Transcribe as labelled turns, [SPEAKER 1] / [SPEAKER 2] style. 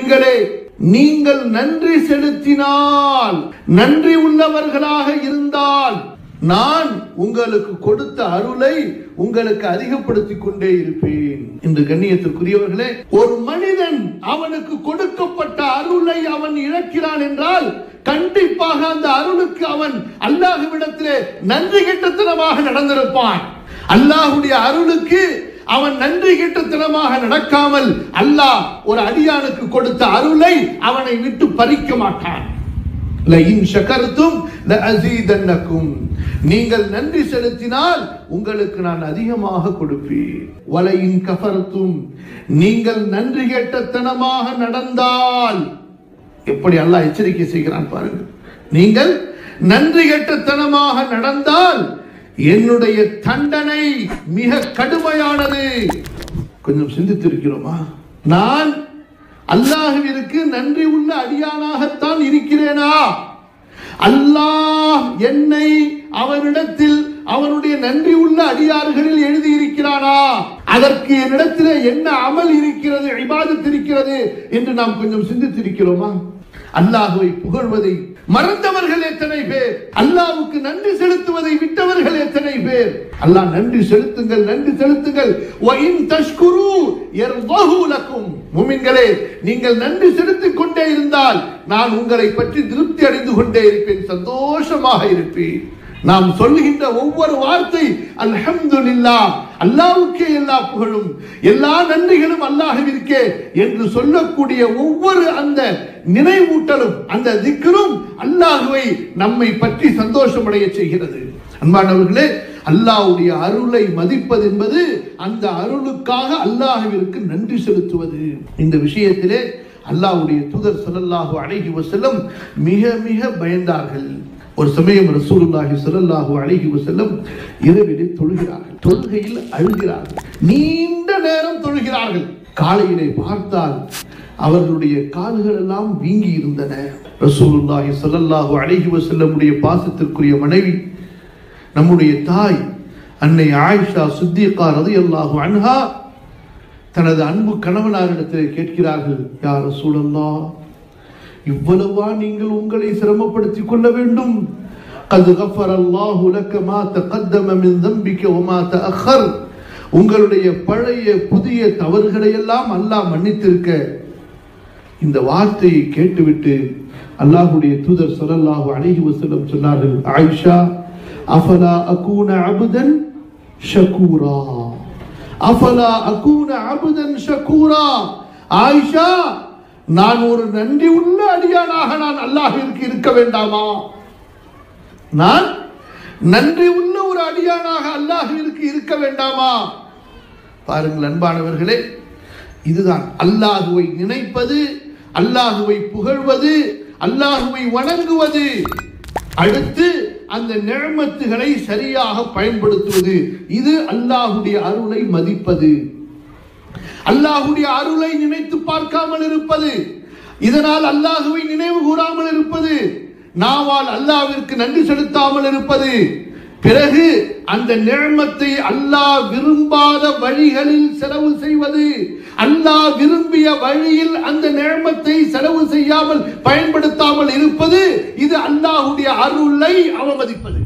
[SPEAKER 1] முமின்களே நீங்கள் நன்றி செலுத்தினால் நன்றி உள்ளவர்களாக இருந்தால் நான் உங்களுக்கு கொடுத்த அருளை உங்களுக்கு அதிகப்படுத்திக் கொண்டே இருப்பேன் என்று கண்ணியத்திற்குரியவர்களே ஒரு மனிதன் அவனுக்கு கொடுக்கப்பட்ட அருளை அவன் இழக்கிறான் என்றால் கண்டிப்பாக அந்த அருளுக்கு அவன் அல்லாஹுவிடத்திலே நன்றி கெட்டத்தனமாக நடந்திருப்பான் அல்லாஹுடைய அருளுக்கு அவன் நன்றி கெட்டத்தனமாக நடக்காமல் அல்லாஹ் ஒரு அடியானுக்கு கொடுத்த அருளை அவனை விட்டு பறிக்க மாட்டான் லஇன் ஷகர்தும் லஅஸீதன்னக்கும் நீங்கள் நன்றி செலுத்தினால் உங்களுக்கு நான் அதிகமாக கொடுப்பேன் வலையின் கஃபர்தும் நீங்கள் நன்றி கெட்டத்தனமாக நடந்தால் எப்படி அல்லாஹ் எச்சரிக்கை செய்கிறான் பாருங்க நீங்கள் நன்றி கெட்டத்தனமாக நடந்தால் என்னுடைய தண்டனை மிக கடுமையானது கொஞ்சம் சிந்தித்திருக்கிறோமா நான் அல்லாஹுவிற்கு நன்றி உள்ள அடியானாகத்தான் இருக்கிறேனா அல்லாஹ் என்னை அவனிடத்தில் அவனுடைய நன்றி உள்ள அடியார்களில் எழுதியிருக்கிறானா அதற்கு என்னிடத்தில் என்ன அமல் இருக்கிறது இபாதத் இருக்கிறது என்று நாம் கொஞ்சம் சிந்தித்திருக்கிறோமா அல்லாஹுவை புகழ்வதை மறந்தவர்கள் எத்தனை பேர் அல்லாஹ்வுக்கு நன்றி செலுத்துவதை விட்டவர்கள் எத்தனை பேர் அல்லாஹ் நன்றி செலுத்துங்கள் நன்றி செலுத்துங்கள் வ இன் தஷ்குரு யர்தஹு லக்கும் முமின்களே நீங்கள் நன்றி செலுத்திக் கொண்டே இருந்தால் நான் உங்களை பற்றி திருப்தி அடைந்து கொண்டே இருப்பேன் சந்தோஷமாக இருப்பேன் நாம் சொல்லுகின்ற ஒவ்வொரு வார்த்தை அல்ஹம்துலில்லாஹ் அல்லாஹ்வுக்கே எல்லா புகழும் எல்லா நன்றிகளும் அல்லாஹ்விற்கே என்று சொல்லக்கூடிய ஒவ்வொரு அந்த நினைவூட்டலும் அந்த திக்ரும் அல்லாஹ்வை நம்மை பற்றி சந்தோஷமடைய செய்கிறது அன்பானவர்களே அல்லாஹ்வுடைய அருளை மதிப்பது என்பது அந்த அருளுக்காக அல்லாஹ்விற்கு நன்றி செலுத்துவது இந்த விஷயத்திலே அல்லாஹ்வுடைய தூதர் ஸல்லல்லாஹு அலைஹி வஸல்லம் மிக மிக பயந்தார்கள் ஒரு சமயம் ரசூலுல்லாஹி ஸல்லல்லாஹு அலைஹி வஸல்லம் இரவிலே தொழுகிறார்கள் தொழுகையில் அழுகிறார்கள் நீண்ட நேரம் தொழுகிறார்கள் காலையிலே பார்த்தால் அவர்களுடைய கால்கள் எல்லாம் வீங்கி இருந்தன ரசூலுல்லாஹி ஸல்லல்லாஹு அலைஹி வஸல்லமுடைய பாசத்திற்குரிய மனைவி நம்முடைய தாய் அன்னை ஆயிஷா சித்திகா ரலியல்லாஹு அன்ஹா தனது அன்பு கணவனாரிடத்தில் கேட்கிறார்கள் யார் ரசூலல்லாஹ் இவ்வளவா நீங்கள் உங்களை சிரமப்படுத்திக் கொள்ள வேண்டும் قد غفر الله لك ما تقدم من ذنبك وما تأخر உங்களுடைய பழைய புதிய தவறுகளை எல்லாம் அல்லாஹ் மன்னித்திருக்க இந்த வார்த்தையை கேட்டுவிட்டு அல்லாஹ்வுடைய தூதர் ஸல்லல்லாஹு அலைஹி வஸல்லம் சொன்னார்கள் ஆயிஷா அஃபலா அகூன அபுதன் ஷகூரா அஃபலா அகூன அபுதன் ஷகூரா ஆயிஷா நான் ஒரு நன்றி உள்ள அடியானாக நான் அல்லாஹ்விற்கு இருக்க வேண்டாமா நான் நன்றி உள்ள ஒரு அடியானாக அல்லாஹ்விற்கு இருக்க வேண்டாமா பாருங்கள் அன்பானவர்களே இதுதான் அல்லாஹுவை நினைப்பது அல்லாஹுவை புகழ்வது அல்லாஹுவை வணங்குவது அடுத்து அந்த நிழமத்துகளை சரியாக பயன்படுத்துவது இது அல்லாஹுடைய அருளை மதிப்பது அல்லாஹுடைய அருளை நினைத்து பார்க்காமல் இருப்பது இதனால் அல்லாஹுவை நினைவு கூறாமல் இருப்பது நாவால் அல்லாவிற்கு நன்றி செலுத்தாமல் இருப்பது பிறகு அந்த நிழமத்தை அல்லாஹ் விரும்பாத வழிகளில் செலவு செய்வது அல்லாஹ் விரும்பிய வழியில் அந்த நிழமத்தை செலவு செய்யாமல் பயன்படுத்தாமல் இருப்பது இது அல்லாஹுடைய அருளை அவமதிப்பது